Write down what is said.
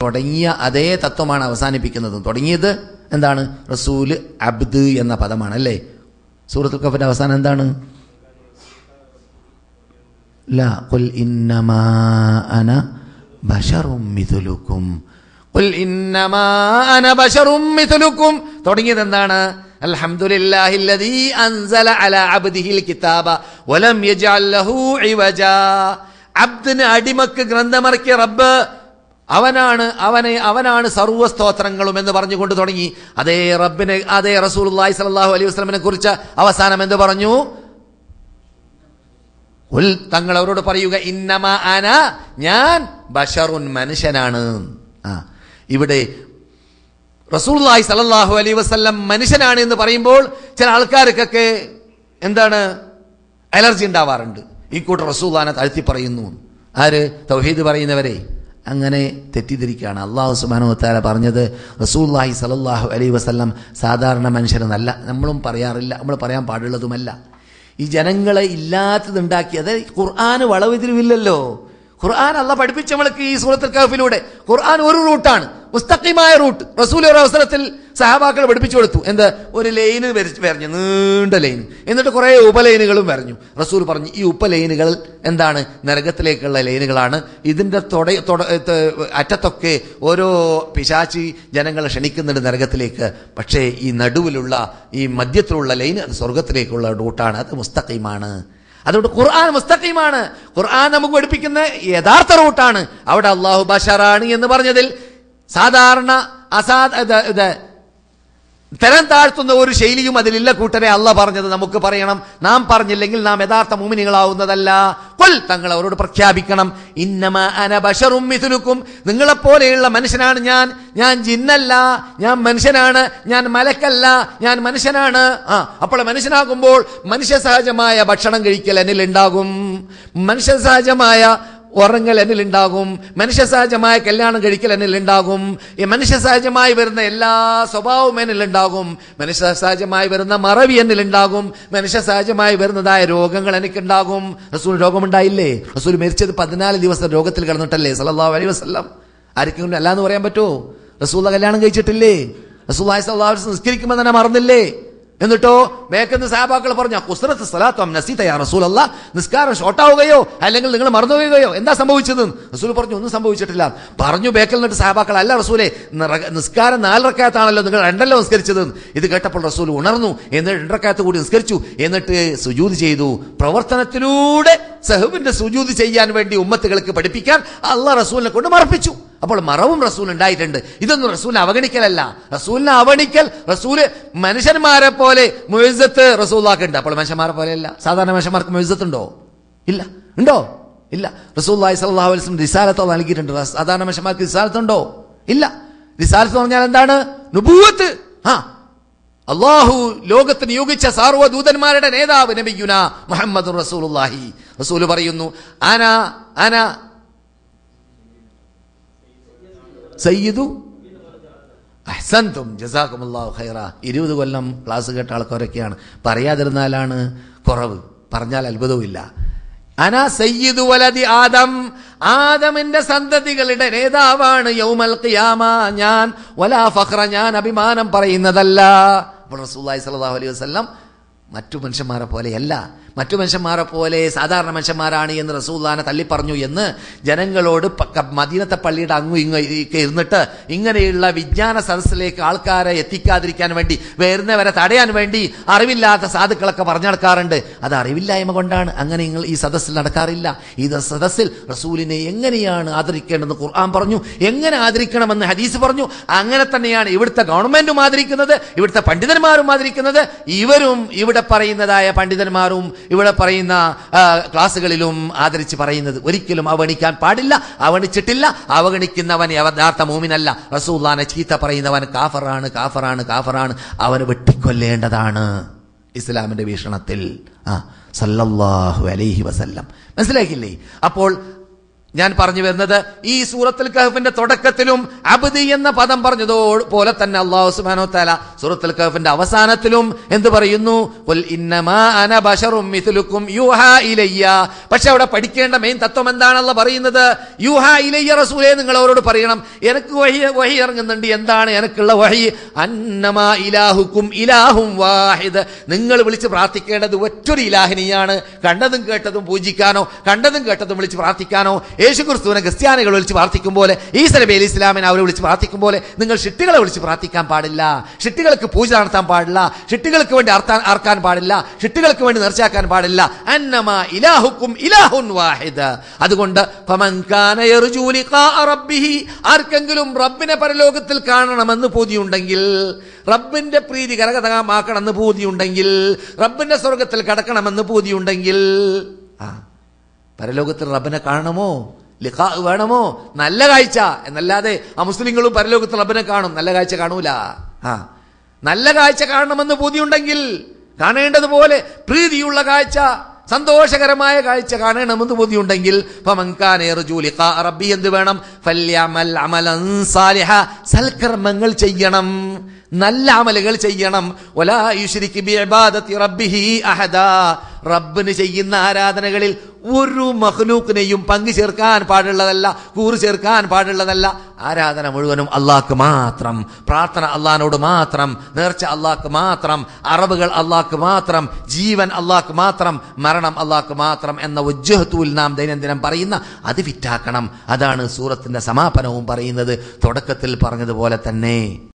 തുടങ്ങിയ അതേ തത്വമാണ് അവസാനിപ്പിക്കുന്നത് തുടങ്ങിയത് എന്താണ് റസൂല് അബ്ദ് എന്ന പദമാണ് അല്ലേ സൂറത്തുൽ കഫിന്റെ അവസാനം എന്താണ് لا قل إنما أنا بشر مثلكم قل إنما أنا بشر مثلكم തുടങ്ങിയത് എന്താണ് الحمد لله الذي أنزل على عبده الكتاب ولم يجعل له عوجا അബ്ദിന് അടിമക്ക് ഗ്രന്ഥമറക്കിയ റബ്ബ് അവനാണ് അവനെ അവനാണ് സർവ്വസ്തോത്രങ്ങളും എന്ന് പറഞ്ഞുകൊണ്ട് തുടങ്ങി അതേ റബ്ബിനെ അതേ റസൂലുള്ളാഹി സ്വല്ലല്ലാഹു അലൈഹി വസല്ലമനെ കുറിച്ച് അവസാനം എന്ത് പറഞ്ഞു ഉൽ തങ്ങൾ അവരോട് പറയുക ഇന്നമ അന ഞാൻ ബഷറുൻ മനുഷ്യനാണ് ആ ഇവിടെ റസൂൽലായി സലല്ലാഹു അലൈ വസ്ല്ലം മനുഷ്യനാണ് എന്ന് പറയുമ്പോൾ ചില ആൾക്കാർക്കൊക്കെ എന്താണ് അലർജി ഉണ്ടാവാറുണ്ട് ഈ കൂട്ടർ റസൂല്ലാനെ താഴ്ത്തി പറയുന്നു ആര് തൗഹീദ് പറയുന്നവരെ അങ്ങനെ തെറ്റിദ്ധരിക്കുകയാണ് അള്ളാഹു സുബാനു താല പറഞ്ഞത് റസൂല്ലാഹി സലല്ലാഹു അലൈ വസ്ല്ലം സാധാരണ മനുഷ്യരെന്നല്ല നമ്മളും പറയാറില്ല നമ്മൾ പറയാൻ പാടുള്ളതുമല്ല ഈ ജനങ്ങളെ ഇല്ലാത്തതുണ്ടാക്കി അത് ഖുർആന് വളവെതിരുവില്ലല്ലോ ഖുർആൻ അല്ല പഠിപ്പിച്ച നമ്മൾക്ക് ഈ സൂറത്തുൽ കഹഫിലൂടെ ഖുർആൻ ഒരു റൂട്ടാണ് മുസ്തഖിമായ റൂട്ട് റസൂൽ ഒരു അവസരത്തിൽ സഹാബാക്കൾ പഠിപ്പിച്ചു കൊടുത്തു എന്ത് ഒരു ലൈന് വരഞ്ഞു നീണ്ട ലൈൻ എന്നിട്ട് കുറെ ഉപലൈനുകളും വരഞ്ഞു റസൂൽ പറഞ്ഞു ഈ ഉപലൈനുകൾ എന്താണ് നരകത്തിലേക്കുള്ള ലൈനുകളാണ് ഇതിന്റെ തൊട തൊട അറ്റത്തൊക്കെ ഓരോ പിശാചി ജനങ്ങളെ ക്ഷണിക്കുന്നുണ്ട് നരകത്തിലേക്ക് പക്ഷേ ഈ നടുവിലുള്ള ഈ മധ്യത്തിലുള്ള ലൈൻ അത് സ്വർഗത്തിലേക്കുള്ള റൂട്ടാണ് അത് മുസ്തഖീമാണ് അതുകൊണ്ട് ഖുർആൻ മുസ്തഖീമാണ് ഖുർആൻ നമുക്ക് പഠിപ്പിക്കുന്ന യഥാർത്ഥ റൂട്ടാണ് അവിടെ അള്ളാഹു ബഷറാണ് എന്ന് പറഞ്ഞതിൽ സാധാരണ അസാദ് ഇത് തരം താഴ്ത്തുന്ന ഒരു ശൈലിയും അതിലില്ല കൂട്ടരെ അല്ല പറഞ്ഞത് നമുക്ക് പറയണം നാം പറഞ്ഞില്ലെങ്കിൽ നാം യഥാർത്ഥ മുമിനികളാവുന്നതല്ല കൊൽ തങ്ങൾ അവരോട് പ്രഖ്യാപിക്കണം ഇന്നമ അന ബഷറും മിഥുനുക്കും നിങ്ങളെപ്പോലെയുള്ള മനുഷ്യനാണ് ഞാൻ ഞാൻ ജിന്നല്ല ഞാൻ മനുഷ്യനാണ് ഞാൻ മലക്കല്ല ഞാൻ മനുഷ്യനാണ് ആ അപ്പോൾ മനുഷ്യനാകുമ്പോൾ മനുഷ്യ സഹജമായ ഭക്ഷണം കഴിക്കൽ എന്നിൽ ഉണ്ടാകും മനുഷ്യ സഹജമായ ഉറങ്ങൽ എന്നിലുണ്ടാകും മനുഷ്യ സഹജമായ കല്യാണം കഴിക്കൽ എന്നിലുണ്ടാകും ഈ മനുഷ്യ സഹജമായി വരുന്ന എല്ലാ സ്വഭാവവും എന്നിലുണ്ടാകും മനുഷ്യ സഹജമായി വരുന്ന മറവി എന്നിലുണ്ടാകും മനുഷ്യ സഹജമായി വരുന്നതായ രോഗങ്ങൾ എനിക്കുണ്ടാകും റസൂൽ രോഗമുണ്ടായില്ലേ റസൂൽ മരിച്ചത് പതിനാല് ദിവസം രോഗത്തിൽ കിടന്നിട്ടല്ലേ സല്ലല്ലാഹു അലൈഹി വസല്ലം ആർക്കും അല്ല എന്ന് പറയാൻ പറ്റുമോ റസൂല കല്യാണം കഴിച്ചിട്ടില്ലേ റസൂൽ നിസ്കരിക്കുമ്പോൾ തന്നെ മറന്നില്ലേ എന്നിട്ടോ മേക്കെന്ന് സാബാക്കൾ പറഞ്ഞ കുസ്രത്ത് സലാത്വം നസീത യാ റസൂൽ അല്ല നിസ്കാരം ഷോർട്ടാവുകയോ അല്ലെങ്കിൽ നിങ്ങൾ മറന്നുപോവുകയോ എന്താ സംഭവിച്ചത് റസൂൽ പറഞ്ഞു ഒന്നും സംഭവിച്ചിട്ടില്ല പറഞ്ഞു ബേക്കൽ നിന്നിട്ട് സാബാക്കൾ അല്ല റസൂലെ നിസ്കാരം നാലറക്കാത്താണല്ലോ നിങ്ങൾ രണ്ടല്ലോ നിസ്കരിച്ചത് ഇത് കേട്ടപ്പോൾ റസൂൽ ഉണർന്നു എന്നിട്ട് രണ്ടറക്കാത്ത് കൂടി നിസ്കരിച്ചു എന്നിട്ട് സുജൂത് ചെയ്തു പ്രവർത്തനത്തിലൂടെ സഹബിന്റെ സുജൂത് ചെയ്യാൻ വേണ്ടി ഉമ്മത്തുകൾക്ക് പഠിപ്പിക്കാൻ അള്ളാഹ് റസൂലിനെ കൊണ്ട് മറപ്പിച്ചു അപ്പോൾ മറവും റസൂൽ ഉണ്ടായിട്ടുണ്ട് ഇതൊന്നും റസൂലിനെ അവഗണിക്കലല്ല റസൂലിനെ അവഗണിക്കൽ റസൂല് മനുഷ്യന്മാരെ പോലെ മൊയ്സത്ത് റസൂലാക്കുണ്ട് അപ്പോൾ മനുഷ്യന്മാരെ പോലെയല്ല സാധാരണ മനുഷ്യന്മാർക്ക് മൊയ്സത്ത് ഉണ്ടോ ഇല്ല ഉണ്ടോ ഇല്ല റസൂല്ലായി സല്ലാഹു അലൈസ്ലം റിസാലത്തോ നൽകിയിട്ടുണ്ട് സാധാരണ മനുഷ്യന്മാർക്ക് റിസാലത്ത് ഉണ്ടോ ഇല്ല റിസാലത്ത് എന്ന് പറഞ്ഞാൽ എന്താണ് നുബൂവത്ത് ആ അള്ളാഹു ലോകത്ത് നിയോഗിച്ച സാർവദൂതന്മാരുടെ നേതാവ് നബിയുന മുഹമ്മദ് റസൂലുള്ളാഹി റസൂൽ പറയുന്നു അന അന സയ്യിദു അഹ്സൻതും ജസാക്കുമുല്ലാഹു ഖൈറ ഇരുപത് കൊല്ലം ക്ലാസ് കേട്ട ആൾക്കാരൊക്കെയാണ് പറയാതിരുന്നാലാണ് കുറവ് പറഞ്ഞാൽ അത്ഭുതവുമില്ല അന സയ്യിദു വലതി ആദം ആദമിന്റെ സന്തതികളുടെ നേതാവാണ് യൗമൽ ഖിയാമ ഞാൻ വലാ ഫഖ്റ ഞാൻ അഭിമാനം പറയുന്നതല്ല അപ്പോൾ റസൂലുള്ളാഹി സ്വല്ലല്ലാഹു അലൈഹി വസല്ലം മറ്റു മനുഷ്യന്മാരെ പോലെയല്ല മറ്റു മനുഷ്യന്മാരെ പോലെ സാധാരണ മനുഷ്യന്മാരാണ് എന്ന് റസൂല്ലാനെ തള്ളിപ്പറഞ്ഞു എന്ന് ജനങ്ങളോട് മദീനത്തെ പള്ളിയുടെ അങ്ങും ഇങ്ങ ഇരുന്നിട്ട് ഇങ്ങനെയുള്ള വിജ്ഞാന സദസ്സിലേക്ക് ആൾക്കാരെ എത്തിക്കാതിരിക്കാൻ വേണ്ടി വരുന്നവരെ തടയാൻ വേണ്ടി അറിവില്ലാത്ത സാധുക്കളൊക്കെ പറഞ്ഞു നടക്കാറുണ്ട് അത് അറിവില്ലായ്മ കൊണ്ടാണ് അങ്ങനെ നിങ്ങൾ ഈ സദസ്സിൽ നടക്കാറില്ല ഈ സദസ്സിൽ റസൂലിനെ എങ്ങനെയാണ് ആദരിക്കേണ്ടതെന്ന് ഖുർആൻ പറഞ്ഞു എങ്ങനെ ആദരിക്കണമെന്ന് ഹദീസ് പറഞ്ഞു അങ്ങനെ തന്നെയാണ് ഇവിടുത്തെ ഗവൺമെന്റും ആദരിക്കുന്നത് ഇവിടുത്തെ പണ്ഡിതന്മാരും ആദരിക്കുന്നത് ഇവരും ഇവിടെ പറയുന്നതായ പണ്ഡിതന്മാരും ഇവിടെ പറയുന്ന ക്ലാസ്സുകളിലും ആദരിച്ച് പറയുന്നത് ഒരിക്കലും അവഗണിക്കാൻ പാടില്ല അവഗണിച്ചിട്ടില്ല അവഗണിക്കുന്നവൻ യഥാർത്ഥ മൂമിനല്ല റസൂല്ലാനെ ചീത്ത പറയുന്നവൻ കാഫറാണ് കാഫറാണ് കാഫറാണ് അവന് വെട്ടിക്കൊല്ലേണ്ടതാണ് ഇസ്ലാമിന്റെ വീക്ഷണത്തിൽ ആ സല്ലല്ലാഹു അലൈഹി വസല്ലം മനസ്സിലാക്കില്ലേ അപ്പോൾ ഞാൻ പറഞ്ഞു വരുന്നത് ഈ സൂറത്തുൽ കഹഫിന്റെ തുടക്കത്തിലും അബ്ദി എന്ന പദം പറഞ്ഞതോ പോലെ തന്നെ അള്ളാഹു സുബ്ഹാനഹു തആല സൂറത്തുൽ കഹഫിന്റെ അവസാനത്തിലും എന്ത് പറയുന്നു ഖുൽ ഇന്നമാ അന ബശറും മിഥ്ലുക്കും യൂഹാ ഇലയ്യ പക്ഷെ അവിടെ പഠിക്കേണ്ട മെയിൻ തത്വം എന്താണല്ലോ പറയുന്നത് യൂഹാ ഇലയ്യ റസൂലേ നിങ്ങൾ അവരോട് പറയണം എനിക്ക് വഹി വഹി ഇറങ്ങുന്നുണ്ട് എന്താണ് എനിക്കുള്ള വഹി അന്നമാ ഇലാഹുക്കും ഇലാഹും വാഹിദ് നിങ്ങൾ വിളിച്ച് പ്രാർത്ഥിക്കേണ്ടത് ഒറ്റൊരു ഇലാഹിനിയാണ് കണ്ടതും കേട്ടതും പൂജിക്കാനോ കണ്ടതും കേട്ടതും വിളിച്ച് പ്രാർത്ഥിക്കാനോ യേശു ക്രിസ്തുവിനെ ക്രിസ്ത്യാനികൾ വിളിച്ച് പ്രാർത്ഥിക്കും പോലെ ഈസ നബി അലി ഇസ്ലാമിനെ അവരെ വിളിച്ച് പ്രാർത്ഥിക്കും പോലെ നിങ്ങൾ ഷിട്ടികളെ വിളിച്ച് പ്രാർത്ഥിക്കാൻ പാടില്ല ഷിട്ടികൾക്ക് പൂജ നടത്താൻ പാടില്ല ഷിട്ടികൾക്ക് വേണ്ടി അർത്താൻ അർക്കാൻ പാടില്ല ഷിട്ടികൾക്ക് വേണ്ടി നേർച്ചാക്കാൻ പാടില്ല അന്നമ ഇലാഹുക്കും ഇലാഹുൻ വാഹിദ് അതുകൊണ്ട് ഫമൻ കാന യർജൂ ലിഖാഅ റബ്ബിഹി ആർക്കെങ്കിലും റബ്ബിനെ പരലോകത്തിൽ കാണണമെന്ന് പൂതിയുണ്ടെങ്കിൽ റബ്ബിന്റെ പ്രീതി കരകതമാക്കണമെന്ന് പൂതിയുണ്ടെങ്കിൽ റബ്ബിന്റെ സ്വർഗത്തിൽ കടക്കണമെന്ന് പൂതിയുണ്ടെങ്കിൽ ആ പരലോകത്തിൽ റബ്ബിനെ കാണണമോ ലിഖാ വേണമോ നല്ല കാഴ്ച എന്നല്ലാതെ ആ മുസ്ലിങ്ങളും പരലോകത്തിൽ റബ്ബിനെ കാണും നല്ല കാഴ്ച കാണൂല ആ നല്ല കാഴ്ച കാണണമെന്ന് ബോധ്യമുണ്ടെങ്കിൽ കാണേണ്ടതുപോലെ പ്രീതിയുള്ള കാഴ്ച സന്തോഷകരമായ കാഴ്ച കാണണമെന്ന് ബോധ്യമുണ്ടെങ്കിൽ റബ്ബി എന്ത് വേണം ഫല്യഅമൽ അമലൻ സാലിഹ സൽക്കർമ്മങ്ങൾ ചെയ്യണം നല്ല അമലുകൾ ചെയ്യണം വലാ യുശ്രിക് ബിഇബാദത്തി റബ്ബിഹി അഹദാ റബ്ബിന് ചെയ്യുന്ന ആരാധനകളിൽ ഒരു മഹ്ലൂക്കിനെയും പങ്കു ചേർക്കാൻ പാടുള്ളതല്ല കൂറ് ചേർക്കാൻ പാടുള്ളതല്ല ആരാധന മുഴുവനും അള്ളാഹ്ക്ക് മാത്രം പ്രാർത്ഥന അള്ളഹാനോട് മാത്രം നേർച്ച അള്ളാഹ്ക്ക് മാത്രം അറബുകൾ അള്ളാഹ്ക്ക് മാത്രം ജീവൻ അള്ളാഹ്ക്ക് മാത്രം മരണം അള്ളാഹ്ക്ക് മാത്രം എന്ന ഉജ്ജഹത്തൂൽ നാം ദൈനംദിനം പറയുന്ന അത് ഫിറ്റാക്കണം അതാണ് സൂറത്തിന്റെ സമാപനവും പറയുന്നത് തുടക്കത്തിൽ പറഞ്ഞതുപോലെ തന്നെ